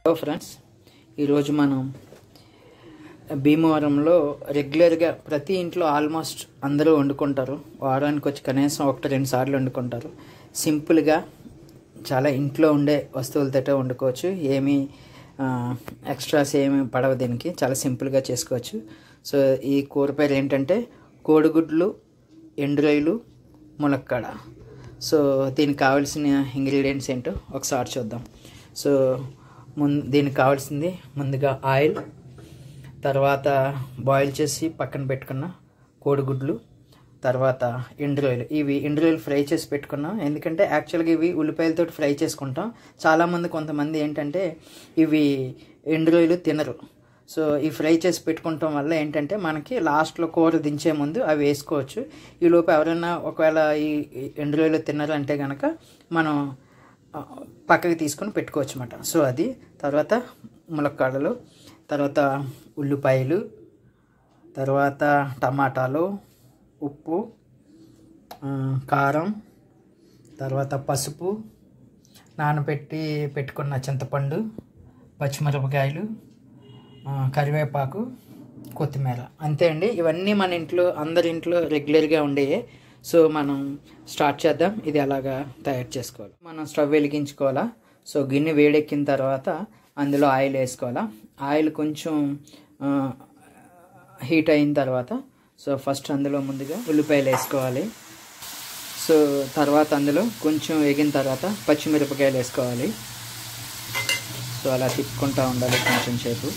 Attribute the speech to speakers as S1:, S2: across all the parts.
S1: hello friends ఈరోజు మనం భీమవరంలో రెగ్యులర్గా ప్రతి ఇంట్లో ఆల్మోస్ట్ అందరూ వండుకుంటారు వారానికి వచ్చి కనీసం ఒకటి రెండు సార్లు వండుకుంటారు సింపుల్గా చాలా ఇంట్లో ఉండే వస్తువులతో వండుకోవచ్చు ఏమీ ఎక్స్ట్రాస్ ఏమి పడవ దీనికి చాలా సింపుల్గా చేసుకోవచ్చు సో ఈ కూర పేరు ఏంటంటే కోడిగుడ్లు ఎండురొయ్యలు ములక్కాడ సో దీనికి కావాల్సిన ఇంగ్రీడియంట్స్ ఏంటో ఒకసారి చూద్దాం సో ముందు దీనికి కావాల్సింది ముందుగా ఆయిల్ తర్వాత బాయిల్ చేసి పక్కన పెట్టుకున్న కోడిగుడ్లు తర్వాత ఎండురొయ్యలు ఇవి ఎండురొయ్యలు ఫ్రై చేసి పెట్టుకున్నాం ఎందుకంటే యాక్చువల్గా ఇవి ఉల్లిపాయలతో ఫ్రై చేసుకుంటాం చాలామంది కొంతమంది ఏంటంటే ఇవి ఎండురొయ్యలు తినరు సో ఈ ఫ్రై చేసి పెట్టుకుంటాం వల్ల ఏంటంటే మనకి లాస్ట్లో కూర దించే ముందు అవి వేసుకోవచ్చు ఈ లోపు ఎవరైనా ఒకవేళ ఈ ఎండురొయ్యలు తినరు అంటే కనుక మనం ఆ, పక్కకి తీసుకొని పెట్టుకోవచ్చు అన్నమాట సో అది తర్వాత ములక్కాడలు తర్వాత ఉల్లిపాయలు తర్వాత టమాటాలు ఉప్పు ఆ, కారం తర్వాత పసుపు నానబెట్టి పెట్టుకున్న చింతపండు పచ్చిమిరపకాయలు ఆ, కరివేపాకు కొత్తిమీర అంతే అండి ఇవన్నీ మన ఇంట్లో అందరి ఇంట్లో రెగ్యులర్గా ఉండేవి సో మనం స్టార్ట్ చేద్దాం ఇది ఎలాగా తయారు చేసుకోవాలి మనం స్టవ్ వెలిగించుకోవాలా సో గిన్నె వేడెక్కిన తర్వాత అందులో ఆయిల్ వేసుకోవాలా ఆయిల్ కొంచెం ఆ, హీట్ అయిన తర్వాత సో ఫస్ట్ అందులో ముందుగా ఉల్లిపాయలు వేసుకోవాలి సో తర్వాత అందులో కొంచెం వేగిన తర్వాత పచ్చిమిరపకాయలు వేసుకోవాలి సో అలా తిప్పుకుంటూ ఉండాలి కొంచెం సేపు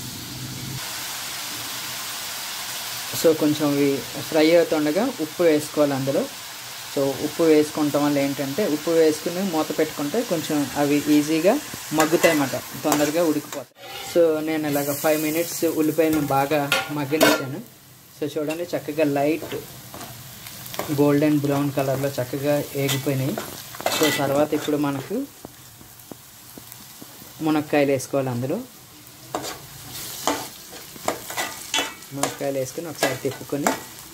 S1: సో కొంచెం ఇవి ఫ్రై అవుతుండగా ఉప్పు వేసుకోవాలి అందులో సో ఉప్పు వేసుకుంటాం వల్ల ఏంటంటే ఉప్పు వేసుకుని మూత పెట్టుకుంటే కొంచెం అవి ఈజీగా మగ్గుతాయి అన్నమాట తొందరగా ఉడికిపోతాయి సో నేను ఇలాగ ఫైవ్ మినిట్స్ ఉల్లిపాయలను బాగా మగ్గనిచ్చాను సో చూడండి చక్కగా లైట్ గోల్డెన్ బ్రౌన్ కలర్లో చక్కగా ఏగిపోయినాయి సో తర్వాత ఇప్పుడు మనకు మునక్కాయలు వేసుకోవాలి అందులో మునక్కాయలు వేసుకొని ఒకసారి తిప్పుకొని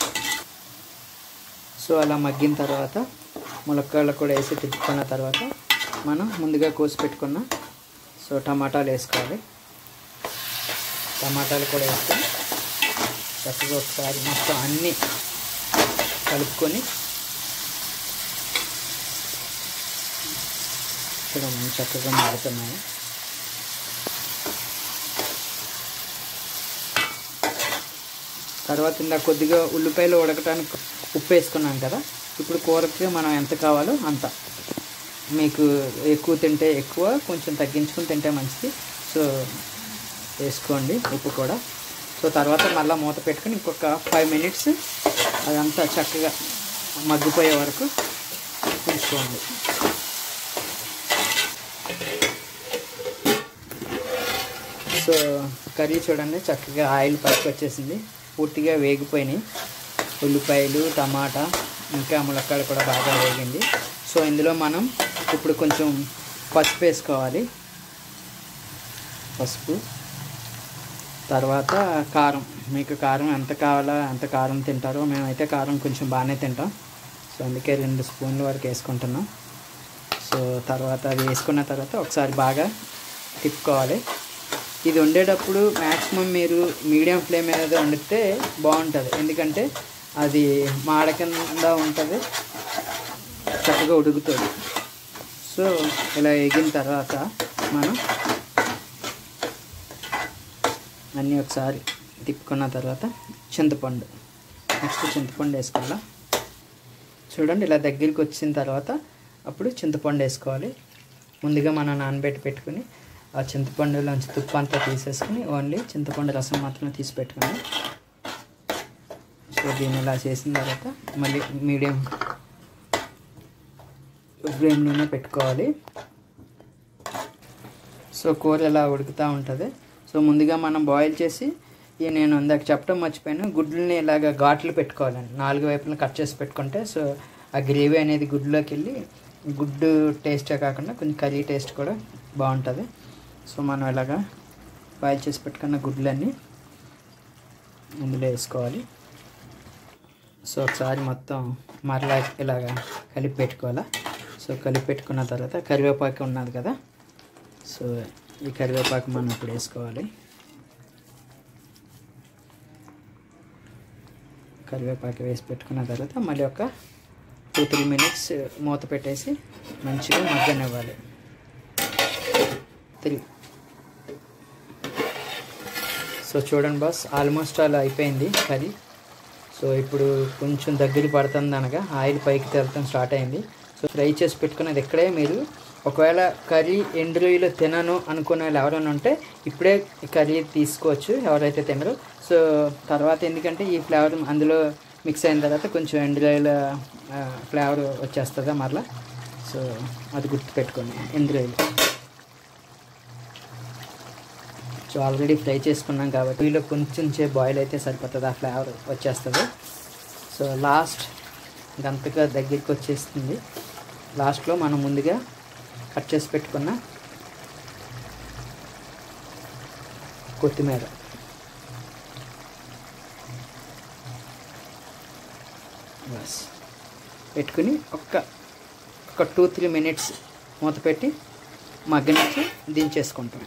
S1: సో అలా మగ్గిన తర్వాత ములక్కాయలు కూడా వేసి తిప్పుకున్న తర్వాత మనం ముందుగా కోసి పెట్టుకున్న సో టమాటాలు వేసుకోవాలి టమాటాలు కూడా వేసుకొని చక్కగా ఒకసారి మొత్తం అన్నీ కలుపుకొని ఇక్కడ మనం చక్కగా మారుతున్నాయి తర్వాత ఇందా కొద్దిగా ఉల్లిపాయలు ఉడకటానికి ఉప్పు వేసుకున్నాం కదా ఇప్పుడు కూరకి మనం ఎంత కావాలో అంత మీకు ఎక్కువ తింటే ఎక్కువ కొంచెం తగ్గించుకుని తింటే మంచిది సో వేసుకోండి ఉప్పు కూడా సో తర్వాత మళ్ళీ మూత పెట్టుకుని ఇంకొక ఫైవ్ మినిట్స్ అదంతా చక్కగా మగ్గిపోయే వరకు ఉంచుకోండి సో కర్రీ చూడండి చక్కగా ఆయిల్ పైకి వచ్చేసింది పూర్తిగా వేగిపోయినాయి ఉల్లిపాయలు టమాటా ఇంకా ములక్కాడ కూడా బాగా వేగింది సో ఇందులో మనం ఇప్పుడు కొంచెం పసుపు వేసుకోవాలి పసుపు తర్వాత కారం మీకు కారం ఎంత కావాలో ఎంత కారం తింటారో మేమైతే కారం కొంచెం బాగానే తింటాం సో అందుకే రెండు స్పూన్ల వరకు వేసుకుంటున్నాం సో తర్వాత అది వేసుకున్న తర్వాత ఒకసారి బాగా తిప్పుకోవాలి ఇది వండేటప్పుడు మ్యాక్సిమం మీరు మీడియం ఫ్లేమ్ మీద వండితే బాగుంటుంది ఎందుకంటే అది మాడకుండా ఉంటుంది చక్కగా ఉడుకుతుంది సో ఇలా వేగిన తర్వాత మనం అన్నీ ఒకసారి తిప్పుకున్న తర్వాత చింతపండు నెక్స్ట్ చింతపండు వేసుకోవాలా చూడండి ఇలా దగ్గరికి వచ్చిన తర్వాత అప్పుడు చింతపండు వేసుకోవాలి ముందుగా మనం నానబెట్టి పెట్టుకుని ఆ చింతపండులోంచి తుప్పు అంతా తీసేసుకుని ఓన్లీ చింతపండు రసం మాత్రమే తీసి పెట్టుకోండి సో దీన్ని ఇలా చేసిన తర్వాత మళ్ళీ మీడియం ఫ్లేమ్లోనే పెట్టుకోవాలి సో కూర ఇలా ఉడుకుతూ ఉంటుంది సో ముందుగా మనం బాయిల్ చేసి ఈ నేను ఇందాక చెప్పడం మర్చిపోయాను గుడ్లని ఇలాగ ఘాట్లు పెట్టుకోవాలండి నాలుగు వైపులను కట్ చేసి పెట్టుకుంటే సో ఆ గ్రేవీ అనేది గుడ్లోకి వెళ్ళి గుడ్డు టేస్టే కాకుండా కొంచెం కర్రీ టేస్ట్ కూడా బాగుంటుంది సో మనం ఇలాగా బాయిల్ చేసి పెట్టుకున్న గుడ్లన్నీ ఇందులో వేసుకోవాలి సో ఒకసారి మొత్తం మరలా ఇలాగా కలిపి పెట్టుకోవాలా సో కలిపి పెట్టుకున్న తర్వాత కరివేపాకు ఉన్నది కదా సో ఈ కరివేపాకు మనం ఇప్పుడు వేసుకోవాలి కరివేపాకు వేసి పెట్టుకున్న తర్వాత మళ్ళీ ఒక టూ త్రీ మినిట్స్ మూత పెట్టేసి మంచిగా మగ్గనివ్వాలి త్రీ సో చూడండి బాస్ ఆల్మోస్ట్ అలా అయిపోయింది కర్రీ సో ఇప్పుడు కొంచెం దగ్గర పడుతుంది అనగా ఆయిల్ పైకి తేలటం స్టార్ట్ అయింది సో ఫ్రై చేసి పెట్టుకున్నది ఇక్కడే మీరు ఒకవేళ కర్రీ ఎండు రొయ్యలు తినను అనుకునే వాళ్ళు ఎవరైనా ఉంటే ఇప్పుడే ఈ కర్రీ తీసుకోవచ్చు ఎవరైతే తినరు సో తర్వాత ఎందుకంటే ఈ ఫ్లేవర్ అందులో మిక్స్ అయిన తర్వాత కొంచెం ఎండు రొయ్యల ఫ్లేవర్ వచ్చేస్తుంది మరలా సో అది గుర్తుపెట్టుకోండి ఎండు రొయ్యలు సో ఆల్రెడీ ఫ్రై చేసుకున్నాం కాబట్టి వీళ్ళు కొంచెం సేపు బాయిల్ అయితే సరిపోతుంది ఆ ఫ్లేవర్ వచ్చేస్తుంది సో లాస్ట్ గంతగా దగ్గరికి వచ్చేస్తుంది లాస్ట్లో మనం ముందుగా కట్ చేసి పెట్టుకున్న కొత్తిమీర బస్ పెట్టుకుని ఒక్క ఒక టూ త్రీ మినిట్స్ మూత పెట్టి మగ్గనిచ్చి దించేసుకుంటాం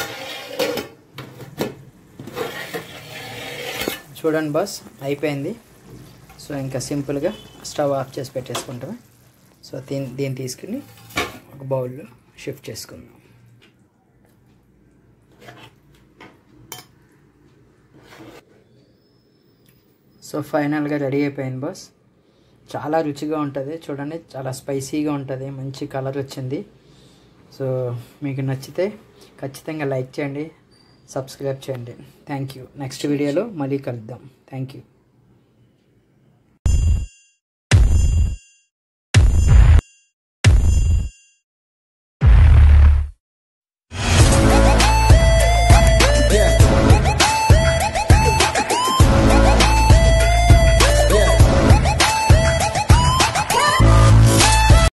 S1: చూడండి బాస్ అయిపోయింది సో ఇంకా సింపుల్గా స్టవ్ ఆఫ్ చేసి పెట్టేసుకుంటాం సో దీన్ని దీన్ని తీసుకుని ఒక బౌల్లో షిఫ్ట్ చేసుకుందాం సో ఫైనల్గా రెడీ అయిపోయింది బాస్ చాలా రుచిగా ఉంటుంది చూడండి చాలా స్పైసీగా ఉంటుంది మంచి కలర్ వచ్చింది సో మీకు నచ్చితే ఖచ్చితంగా లైక్ చేయండి సబ్స్క్రైబ్ చేయండి థ్యాంక్ యూ నెక్స్ట్ వీడియోలో మళ్ళీ కలుద్దాం థ్యాంక్ యూ